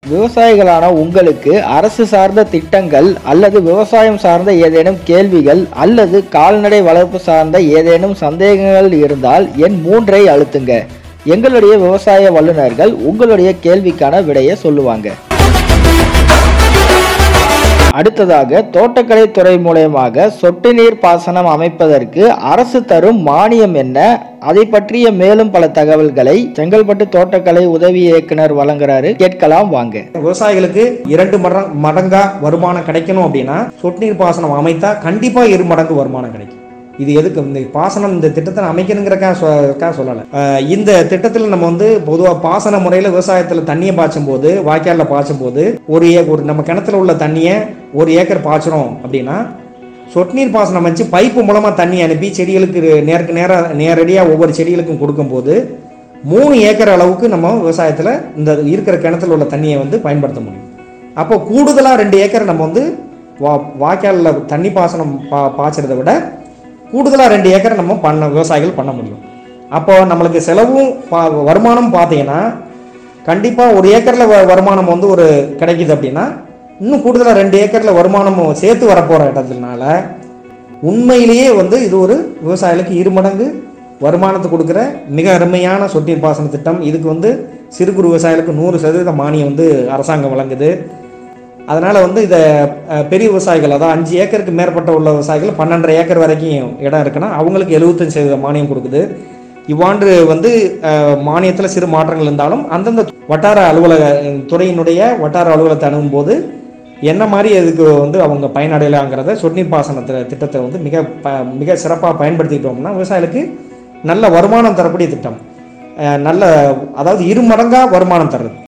விவசாயிகளான உங்களுக்கு அரசு சார்ந்த திட்டங்கள் அல்லது விவசாயம் சார்ந்த ஏதேனும் கேள்விகள் அல்லது கால்நடை வளர்ப்பு சார்ந்த ஏதேனும் சந்தேகங்கள் இருந்தால் என் மூன்றை அழுத்துங்க எங்களுடைய விவசாய வல்லுநர்கள் உங்களுடைய கேள்விக்கான விடையை சொல்லுவாங்க அடுத்ததாக தோட்டக்கலை துறை மூலயமாக சொட்டு நீர் பாசனம் அமைப்பதற்கு அரசு தரும் மானியம் என்ன அதை பற்றிய மேலும் பல தகவல்களை செங்கல்பட்டு தோட்டக்கலை உதவி இயக்குனர் வழங்குறாரு கேட்கலாம் வாங்க விவசாயிகளுக்கு இரண்டு மடங்கு மடங்கா வருமானம் கிடைக்கணும் அப்படின்னா சொட்டு நீர் பாசனம் அமைத்தா கண்டிப்பா இரு மடங்கு வருமானம் கிடைக்கும் இது எதுக்கு இந்த பாசனம் இந்த திட்டத்தை அமைக்கணுங்கிறக்கா சொ சொல்லலை அஹ் இந்த திட்டத்தில் நம்ம வந்து பொதுவாக பாசன முறையில் விவசாயத்தில் தண்ணியை பாய்ச்சும் போது வாய்க்காலில் பாய்ச்சும் போது ஒரு ஏ ஒரு நம்ம கிணத்துல உள்ள தண்ணியை ஒரு ஏக்கர் பாய்ச்சுறோம் அப்படின்னா சொட்டு நீர் பாசனம் வச்சு பைப்பு மூலமாக தண்ணி அனுப்பி செடிகளுக்கு நேருக்கு நேராக நேரடியாக ஒவ்வொரு செடிகளுக்கும் கொடுக்கும்போது மூணு ஏக்கர் அளவுக்கு நம்ம விவசாயத்தில் இந்த இருக்கிற கிணத்துல உள்ள தண்ணியை வந்து பயன்படுத்த முடியும் அப்போ கூடுதலாக ரெண்டு ஏக்கர் நம்ம வந்து வா வாய்க்காலில் தண்ணி பாசனம் பா பாய்ச்சறதை விட கூடுதலாக ரெண்டு ஏக்கர் நம்ம பண்ண விவசாயிகள் பண்ண முடியும் அப்போ நம்மளுக்கு செலவும் பா வருமானம் பார்த்தீங்கன்னா கண்டிப்பாக ஒரு ஏக்கரில் வருமானம் வந்து ஒரு கிடைக்குது அப்படின்னா இன்னும் கூடுதலாக ரெண்டு ஏக்கரில் வருமானமும் சேர்த்து வரப்போகிற இடத்துனால உண்மையிலேயே வந்து இது ஒரு விவசாயிகளுக்கு இரு மடங்கு வருமானத்தை கொடுக்குற மிக அருமையான சொட்டு நீர் பாசன திட்டம் இதுக்கு வந்து சிறு குறு விவசாயிகளுக்கு நூறு சதவீத மானியம் வந்து அரசாங்கம் வழங்குது அதனால் வந்து இதை அஹ், பெரிய விவசாயிகள் அதாவது அஞ்சு ஏக்கருக்கு மேற்பட்ட உள்ள விவசாயிகள் பன்னெண்டரை ஏக்கர் வரைக்கும் இடம் இருக்குன்னா அவங்களுக்கு எழுபத்தஞ்சு சதவீத மானியம் கொடுக்குது இவ்வாண்டு வந்து மானியத்தில் சிறு மாற்றங்கள் இருந்தாலும் அந்தந்த வட்டார அலுவலக துறையினுடைய வட்டார அலுவலகத்தை அணுகும் போது என்ன மாதிரி இதுக்கு வந்து அவங்க பயனடையலாங்கிறத சொட்டுநீர் பாசனத்தில் திட்டத்தை வந்து மிக ப மிக சிறப்பாக பயன்படுத்திக்கிட்டோம்னா விவசாயிகளுக்கு நல்ல வருமானம் தரக்கூடிய திட்டம் அஹ் நல்ல அதாவது இரு மடங்காக வருமானம் தருது